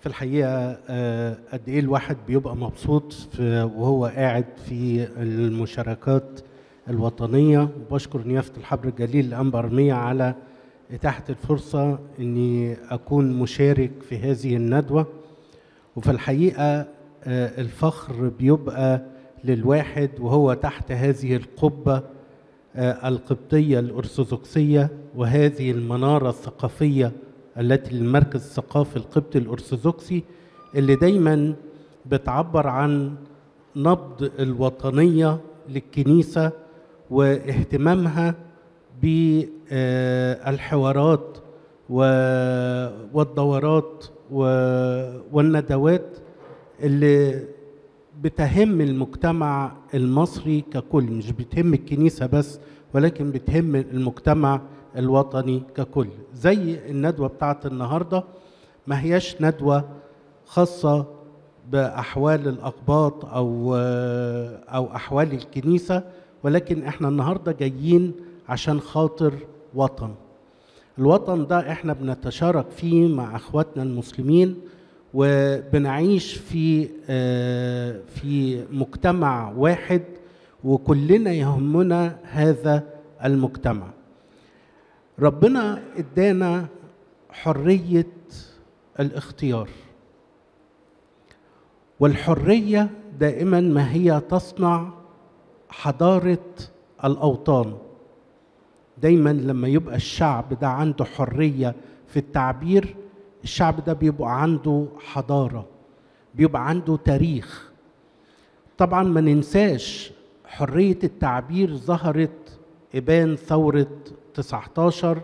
في الحقيقة آه، قد إيه الواحد بيبقى مبسوط في وهو قاعد في المشاركات الوطنية وبشكر نيافة الحبر الجليل الأنبا أرمية على إتاحة الفرصة إني أكون مشارك في هذه الندوة وفي الحقيقة آه، الفخر بيبقى للواحد وهو تحت هذه القبة آه، القبطية الأرثوذكسية وهذه المنارة الثقافية التي المركز الثقافي القبطي الأرثوذكسي اللي دايما بتعبر عن نبض الوطنية للكنيسة واهتمامها بالحوارات والدورات و- والندوات اللي بتهم المجتمع المصري ككل مش بتهم الكنيسة بس ولكن بتهم المجتمع الوطني ككل زي الندوة بتاعت النهاردة ما هياش ندوة خاصة بأحوال الأقباط أو أو أحوال الكنيسة ولكن احنا النهاردة جايين عشان خاطر وطن الوطن ده احنا بنتشارك فيه مع اخواتنا المسلمين وبنعيش في آه، في مجتمع واحد وكلنا يهمنا هذا المجتمع ربنا ادانا حريه الاختيار والحريه دائما ما هي تصنع حضاره الاوطان دايما لما يبقى الشعب ده عنده حريه في التعبير الشعب ده بيبقى عنده حضاره بيبقى عنده تاريخ طبعا ما ننساش حريه التعبير ظهرت ابان ثوره 19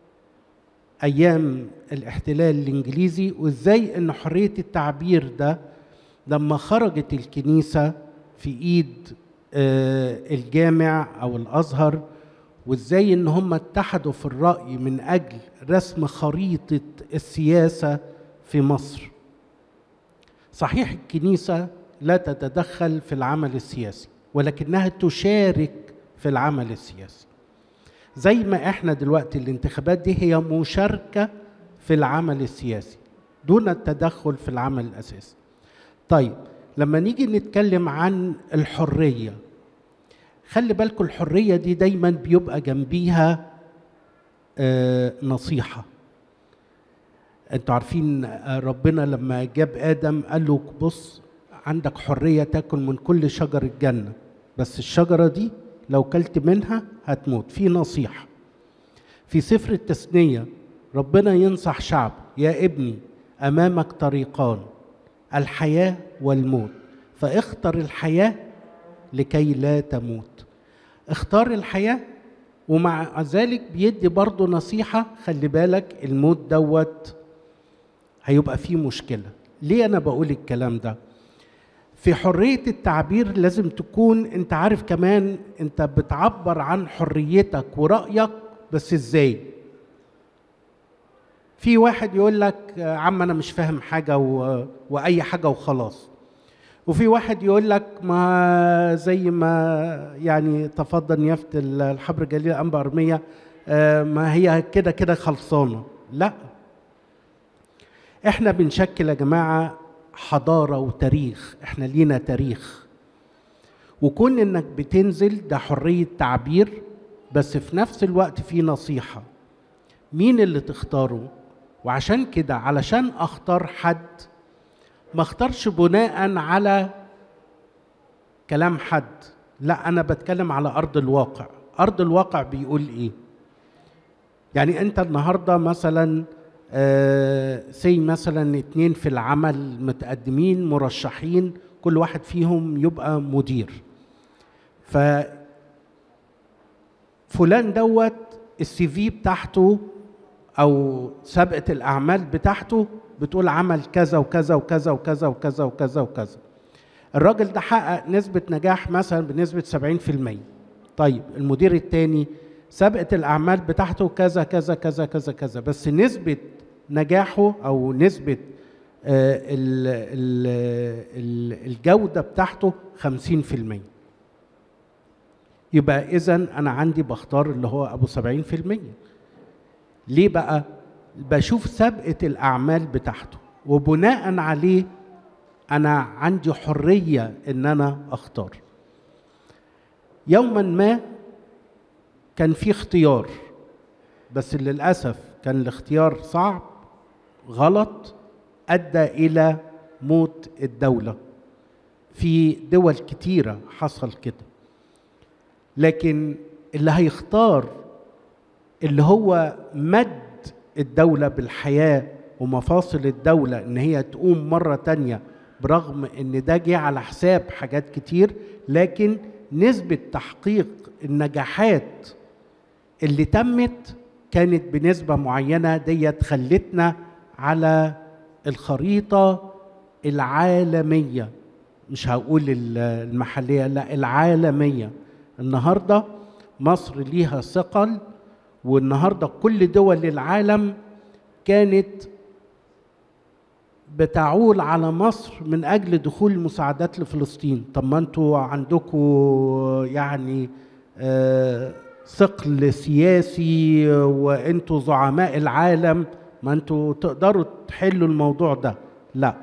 ايام الاحتلال الانجليزي وازاي ان حريه التعبير ده لما خرجت الكنيسه في ايد آه، الجامع او الازهر وازاي ان هم اتحدوا في الراي من اجل رسم خريطه السياسه في مصر صحيح الكنيسه لا تتدخل في العمل السياسي ولكنها تشارك في العمل السياسي زي ما احنا دلوقتي الانتخابات دي هي مشاركه في العمل السياسي دون التدخل في العمل الاساسي طيب لما نيجي نتكلم عن الحريه خلي بالكم الحريه دي دايما بيبقى جنبيها آه، نصيحه انتوا عارفين آه، ربنا لما جاب ادم قال له بص عندك حريه تاكل من كل شجر الجنه بس الشجره دي لو كلت منها هتموت في نصيحه في سفر التثنيه ربنا ينصح شعب يا ابني امامك طريقان الحياه والموت فاختر الحياه لكي لا تموت اختار الحياه ومع ذلك بيدي برضه نصيحه خلي بالك الموت دوت هيبقى فيه مشكله ليه انا بقول الكلام ده في حريه التعبير لازم تكون انت عارف كمان انت بتعبر عن حريتك ورايك بس ازاي في واحد يقول لك يا عم انا مش فاهم حاجه و... واي حاجه وخلاص وفي واحد يقول لك ما زي ما يعني تفضل نيافه الحبر جليل انبا ارميه آه، ما هي كده كده خلصانه لا احنا بنشكل يا جماعه حضاره وتاريخ احنا لينا تاريخ وكون انك بتنزل ده حريه تعبير بس في نفس الوقت في نصيحه مين اللي تختاره وعشان كده علشان اختار حد ما اختارش بناء على كلام حد لا انا بتكلم على ارض الواقع ارض الواقع بيقول ايه يعني انت النهارده مثلا سي مثلا اتنين في العمل متقدمين مرشحين كل واحد فيهم يبقى مدير ف فلان دوت السي في بتاعته او سابقه الاعمال بتاعته بتقول عمل كذا وكذا وكذا وكذا وكذا وكذا وكذا الراجل ده حقق نسبة نجاح مثلا بنسبة 70% طيب المدير الثاني سابقة الأعمال بتاعته كذا كذا كذا كذا كذا بس نسبة نجاحه أو نسبة آه، ال- ال- ال- الجودة بتاعته 50% يبقى إذا أنا عندي بختار اللي هو أبو 70% ليه بقى؟ بشوف سابقة الأعمال بتاعته وبناء عليه انا عندي حريه ان انا اختار يوما ما كان في اختيار بس للاسف كان الاختيار صعب غلط ادى الى موت الدوله في دول كتيره حصل كده لكن اللي هيختار اللي هو مد الدوله بالحياه ومفاصل الدوله ان هي تقوم مره تانيه برغم ان ده جه على حساب حاجات كتير لكن نسبه تحقيق النجاحات اللي تمت كانت بنسبه معينه ديت خلتنا على الخريطه العالميه مش هقول المحليه لا العالميه النهارده مصر ليها ثقل والنهارده كل دول العالم كانت بتعول على مصر من اجل دخول المساعدات لفلسطين طب ما انتوا عندكم يعني آه ثقل سياسي وانتوا زعماء العالم ما انتوا تقدروا تحلوا الموضوع ده لا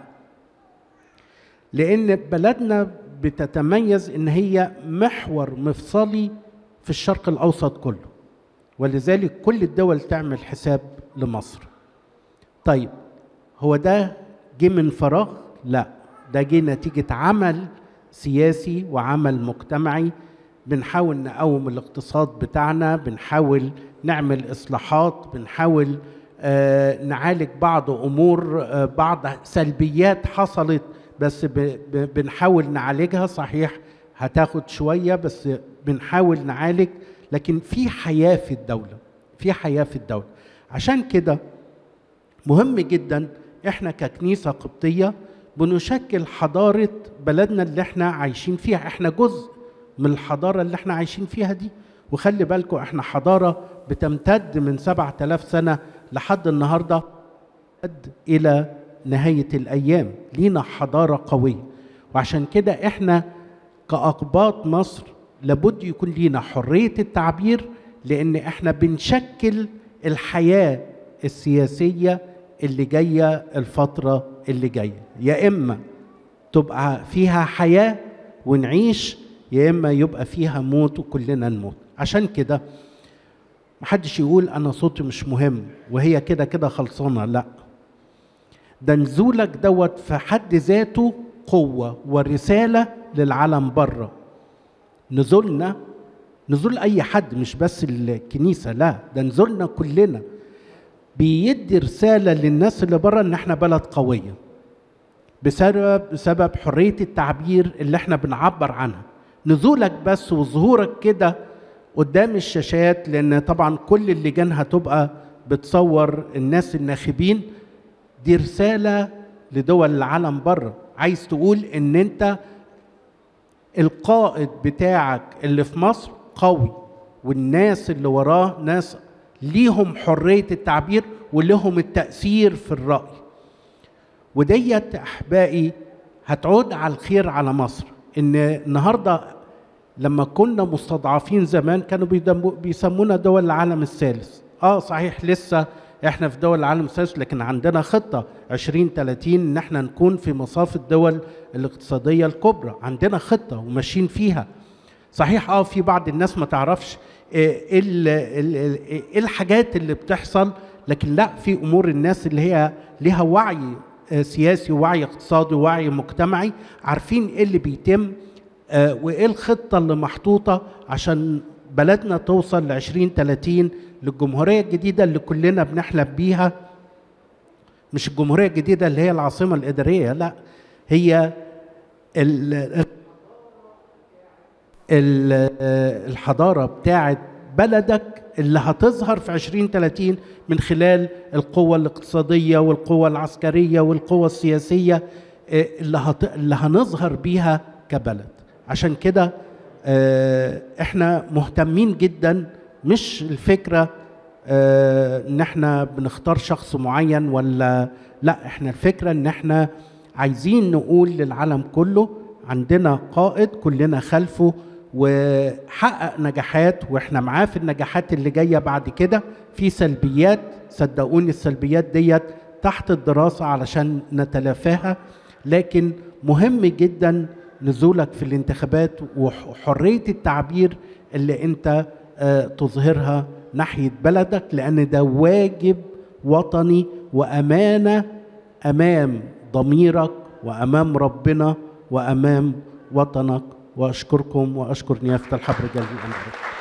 لان بلدنا بتتميز ان هي محور مفصلي في الشرق الاوسط كله ولذلك كل الدول تعمل حساب لمصر طيب هو ده جه من فراغ لا ده جه نتيجه عمل سياسي وعمل مجتمعي بنحاول نقوم الاقتصاد بتاعنا بنحاول نعمل اصلاحات بنحاول آه نعالج بعض امور آه بعض سلبيات حصلت بس بنحاول نعالجها صحيح هتاخد شويه بس بنحاول نعالج لكن في حياه في الدوله في حياه في الدوله عشان كده مهم جدا احنا ككنيسه قبطيه بنشكل حضاره بلدنا اللي احنا عايشين فيها احنا جزء من الحضاره اللي احنا عايشين فيها دي وخلي بالكم احنا حضاره بتمتد من سبعة آلاف سنة لحد النهاردة إلى نهاية الأيام لينا حضارة قوية وعشان كده احنا كأقباط مصر لابد يكون لينا حرية التعبير لأن احنا بنشكل الحياة السياسية اللي جاية الفترة اللي جاية يا إما تبقى فيها حياة ونعيش يا إما يبقى فيها موت وكلنا نموت عشان كده محدش يقول أنا صوتي مش مهم وهي كده كده خلصانة لأ ده نزولك دوت في حد ذاته قوة ورسالة للعالم بره نزولنا نزول أي حد مش بس الكنيسة لا ده نزولنا كلنا بيدي رسالة للناس اللي بره إن إحنا بلد قوية بسبب بسبب حرية التعبير اللي إحنا بنعبر عنها نزولك بس وظهورك كده قدام الشاشات لأن طبعا كل اللجان هتبقى بتصور الناس الناخبين دي رسالة لدول العالم بره عايز تقول ان انت القائد بتاعك اللي في مصر قوي والناس اللي وراه ناس ليهم حرية التعبير ولهم التأثير في الرأي وديت أحبائي هتعود على الخير على مصر إن النهاردة لما كنا مستضعفين زمان كانوا بيسمونا دول العالم الثالث اه صحيح لسه احنا في دول العالم الثالث لكن عندنا خطة 2030 ان احنا نكون في مصاف الدول الاقتصادية الكبرى عندنا خطة وماشيين فيها صحيح اه في بعض الناس ما تعرفش ايه الحاجات اللي بتحصل لكن لا في امور الناس اللي هي ليها وعي سياسي ووعي اقتصادي ووعي مجتمعي عارفين ايه اللي بيتم وايه الخطة اللي محطوطة عشان بلدنا توصل ل 2030 للجمهورية الجديدة اللي كلنا بنحلم بيها مش الجمهورية الجديدة اللي هي العاصمة الإدارية لا هي ال الحضارة بتاعت بلدك اللي هتظهر في 2030 من خلال القوة الاقتصادية والقوة العسكرية والقوة السياسية اللي, هت... اللي هنظهر بيها كبلد عشان كده احنا مهتمين جدا مش الفكرة اه ان احنا بنختار شخص معين ولا لا احنا الفكرة ان احنا عايزين نقول للعالم كله عندنا قائد كلنا خلفه وحقق نجاحات واحنا معاه في النجاحات اللي جاية بعد كده في سلبيات صدقوني السلبيات ديت تحت الدراسة علشان نتلافاها لكن مهم جدا نزولك في الانتخابات وحرية التعبير اللي انت آه، تظهرها ناحية بلدك لأن ده واجب وطني وأمانة أمام ضميرك وأمام ربنا وأمام وطنك وأشكركم وأشكر نيافة الحبر جلبي أمرك